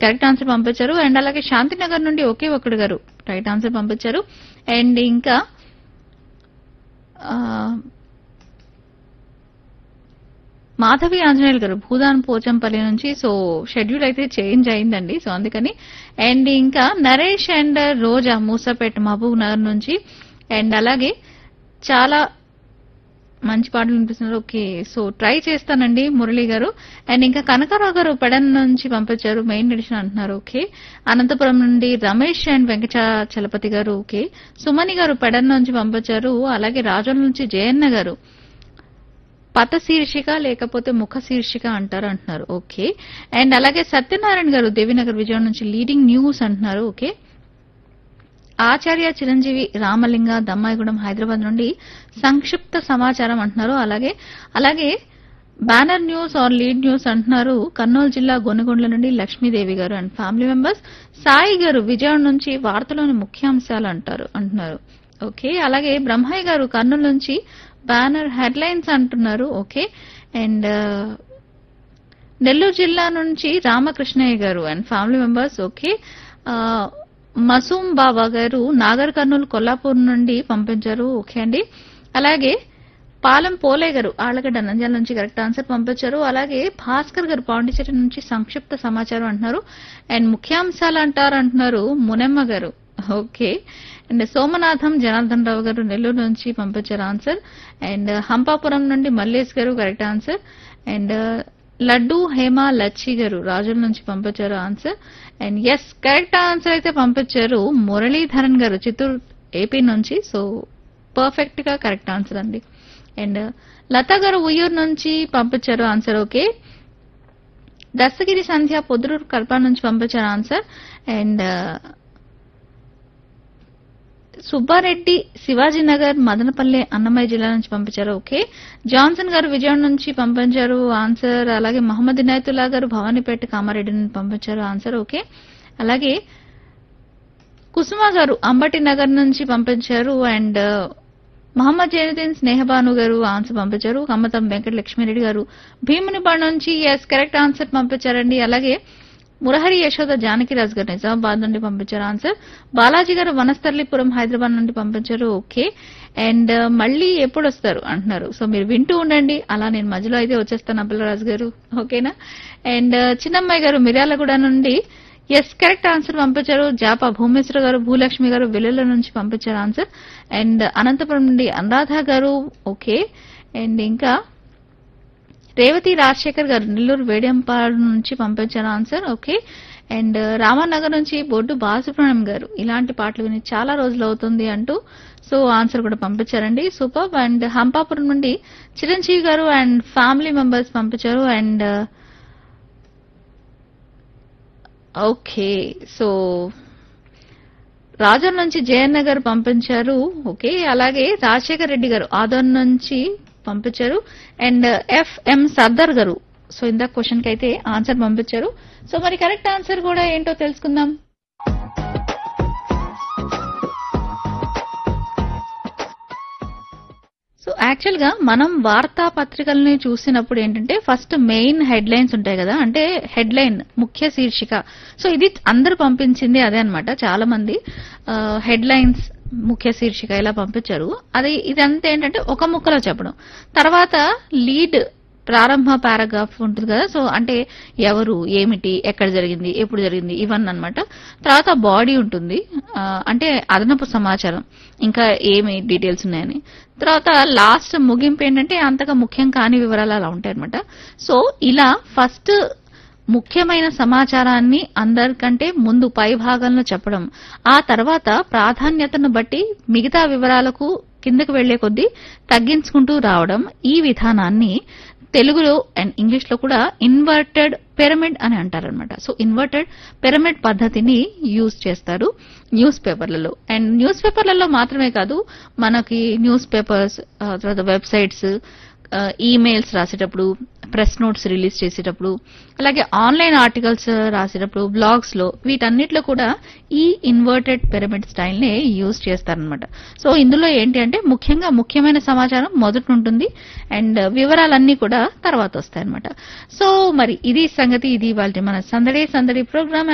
correct answer పంపించారు and అలాగే శాంతినగర్ నుండి ఒకే ఒక్కడు గారు రైట్ ఆన్సర్ పంపించారు అండ్ ఇంకా ఆ, మాధవి ఆంజనేయులు గారు భూదాన్ పోచంపల్లి నుంచి సో షెడ్యూల్ అయితే చేంజ్ అయిందండి సో అందుకని అండ్ ఇంకా నరేష్ అండ్ రోజా మూసాపేట మహబూబ్ నగర్ నుంచి అండ్ అలాగే చాలా మంచి పాటలు వినిపిస్తున్నారు ఓకే సో ట్రై చేస్తానండి మురళి గారు అండ్ ఇంకా కనకారావు గారు పెడన్ నుంచి పంపించారు మెయిన్ ఎడిషన్ అంటున్నారు ఓకే అనంతపురం నుండి రమేష్ అండ్ వెంకట చలపతి గారు ఓకే సుమని గారు పెడన్ నుంచి పంపించారు అలాగే రాజోల నుంచి జయన్న గారు పత శీర్షిక లేకపోతే ముఖ శీర్షిక అంటారు అంటున్నారు ఓకే అండ్ అలాగే సత్యనారాయణ గారు దేవినగర్ విజయం నుంచి లీడింగ్ న్యూస్ అంటున్నారు ఓకే ఆచార్య చిరంజీవి రామలింగ దమ్మాయిగూడెం హైదరాబాద్ నుండి సంక్షిప్త సమాచారం అంటున్నారు అలాగే అలాగే banner news or lead news అంటున్నారు కర్నూలు జిల్లా గొనగొండ్ల నుండి లక్ష్మీదేవి గారు అండ్ ఫ్యామిలీ మెంబర్స్ సాయి గారు విజయవాడ నుంచి వార్తలోని ముఖ్యాంశాలు అంటారు అంటున్నారు ఓకే అలాగే బ్రహ్మయ్య గారు కర్నూలు నుంచి బ్యానర్ హెడ్లైన్స్ అంటున్నారు ఓకే అండ్ నెల్లూరు జిల్లా నుంచి రామకృష్ణయ్య గారు అండ్ ఫ్యామిలీ మెంబర్స్ ఓకే ఆ, మసూమ్ బాబా గారు నాగర్ కర్నూలు కొల్లాపూర్ నుండి పంపించారు ఓకే అండి అలాగే పాలెం పోలే గారు ఆళ్లగడ్డ నంద్యాల నుంచి కరెక్ట్ ఆన్సర్ పంపించారు అలాగే భాస్కర్ గారు పాండిచేరి నుంచి సంక్షిప్త సమాచారం అంటున్నారు అండ్ ముఖ్యాంశాలు అంటారు అంటున్నారు మునెమ్మ గారు ఓకే అండ్ సోమనాథం జనార్దన్ రావు గారు నెల్లూరు నుంచి పంపించారు ఆన్సర్ అండ్ హంపాపురం నుండి మల్లేష్ గారు correct answer and Laddu Hema Lachchi గారు రాజుల నుంచి పంపించారు answer and yes correct answer అయితే పంపించారు మురళీధరన్ గారు చిత్తూరు ఏపీ నుంచి సో పర్ఫెక్ట్ గా కరెక్ట్ ఆన్సర్ అండి అండ్ లతా గారు ఉయ్యూరు నుంచి పంపించారు ఆన్సర్ ఓకే దస్తగిరి సంధ్య పొద్దురూరు కల్పన నుంచి పంపించారు ఆన్సర్ అండ్ సుబ్బారెడ్డి శివాజీనగర్ మదనపల్లి అన్నమయ్య జిల్లా నుంచి పంపించారు ఓకే జాన్సన్ గారు విజయవాడ నుంచి పంపించారు ఆన్సర్ అలాగే మహమ్మద్ ఇనాయతుల్లా గారు భవానీపేట కామారెడ్డి నుంచి పంపించారు ఆన్సర్ ఓకే అలాగే కుసుమ గారు అంబటి నగర్ నుంచి పంపించారు అండ్ మహమ్మద్ జైనుద్దీన్ స్నేహబాను గారు ఆన్సర్ పంపించారు కమ్మతం వెంకట లక్ష్మీరెడ్డి గారు భీమునిపాడు నుంచి ఎస్ కరెక్ట్ ఆన్సర్ పంపించారండి అలాగే మురహరి యశోద జానకిరాజ్ గారు నిజామాబాద్ నుండి పంపించారు ఆన్సర్ బాలాజీ గారు వనస్థలిపురం హైదరాబాద్ నుండి పంపించారు ఓకే అండ్ మళ్ళీ ఎప్పుడు వస్తారు అంటున్నారు సో మీరు వింటూ ఉండండి అలా నేను మధ్యలో అయితే వచ్చేస్తాను అబ్బలరాజు గారు ఓకేనా అండ్ చిన్నమ్మాయి గారు మిర్యాలగూడ నుండి ఎస్ కరెక్ట్ ఆన్సర్ పంపించారు జాపా భూమేశ్వర గారు భూలక్ష్మి గారు వెల్లుల నుంచి పంపించారు ఆన్సర్ అండ్ అనంతపురం నుండి అనురాధ గారు ఓకే అండ్ ఇంకా రేవతి రాజశేఖర్ గారు నెల్లూరు వేడియంపాడు నుంచి పంపించారు ఆన్సర్ ఓకే అండ్ రామానగర్ నుంచి బొడ్డు బాలసుబ్రహ్మణ్యం గారు ఇలాంటి పాటలు విని చాలా రోజులు అవుతుంది అంటూ సో ఆన్సర్ కూడా పంపించారండి సూపర్ అండ్ హంపాపురం నుండి చిరంజీవి గారు అండ్ ఫ్యామిలీ మెంబర్స్ పంపించారు అండ్ ఓకే సో రాజన్ నుంచి జయన్న గారు పంపించారు ఓకే అలాగే రాజశేఖర్ రెడ్డి గారు ఆదోన్ నుంచి పంపించారు అండ్ ఎఫ్ఎం సర్దార్ గారు సో ఇందాక క్వశ్చన్ కి అయితే ఆన్సర్ పంపించారు సో మరి కరెక్ట్ ఆన్సర్ కూడా ఏంటో తెలుసుకుందాం సో యాక్చువల్ గా మనం వార్తాపత్రికల్ని చూసినప్పుడు ఏంటంటే ఫస్ట్ మెయిన్ హెడ్ లైన్స్ ఉంటాయి కదా అంటే హెడ్ లైన్ ముఖ్య శీర్షిక సో ఇది అందరు పంపించింది అదే అన్నమాట చాలా మంది హెడ్ లైన్స్ ముఖ్య శీర్షిక ఇలా పంపించారు అది ఇదంతా ఏంటంటే ఒక ముక్కలో చెప్పడం తర్వాత లీడ్ ప్రారంభ పారాగ్రాఫ్ ఉంటుంది కదా సో అంటే ఎవరు ఏమిటి ఎక్కడ జరిగింది ఎప్పుడు జరిగింది ఇవన్నీ అన్నమాట తర్వాత బాడీ ఉంటుంది ఆ, అంటే అదనపు సమాచారం ఇంకా ఏమి డీటెయిల్స్ ఉన్నాయని తర్వాత లాస్ట్ ముగింపు ఏంటంటే అంతగా ముఖ్యం కాని వివరాలు అలా ఉంటాయి అనమాట సో ఇలా ఫస్ట్ ముఖ్యమైన సమాచారాన్ని అందరికంటే ముందు పై భాగంలో చెప్పడం ఆ తర్వాత ప్రాధాన్యతను బట్టి మిగతా వివరాలకు కిందకు వెళ్లే కొద్దీ తగ్గించుకుంటూ రావడం ఈ విధానాన్ని తెలుగులో అండ్ ఇంగ్లీష్ లో కూడా ఇన్వర్టెడ్ పిరమిడ్ అని అంటారనమాట సో ఇన్వర్టెడ్ పిరమిడ్ పద్ధతిని యూజ్ చేస్తారు న్యూస్ పేపర్లలో అండ్ న్యూస్ పేపర్లలో మాత్రమే కాదు మనకి న్యూస్ పేపర్స్ తర్వాత వెబ్సైట్స్ ఈమెయిల్స్ రాసేటప్పుడు ప్రెస్ నోట్స్ రిలీజ్ చేసేటప్పుడు అలాగే ఆన్లైన్ ఆర్టికల్స్ రాసేటప్పుడు బ్లాగ్స్ లో వీటన్నిటిలో కూడా ఈ ఇన్వర్టెడ్ పిరమిడ్ స్టైల్ నే యూజ్ చేస్తారనమాట సో ఇందులో ఏంటి అంటే ముఖ్యంగా ముఖ్యమైన సమాచారం మొదట ఉంటుంది అండ్ వివరాలన్నీ కూడా తర్వాత వస్తాయన్నమాట సో మరి ఇది సంగతి ఇది వాళ్ళ మన సందడి సందడి ప్రోగ్రామ్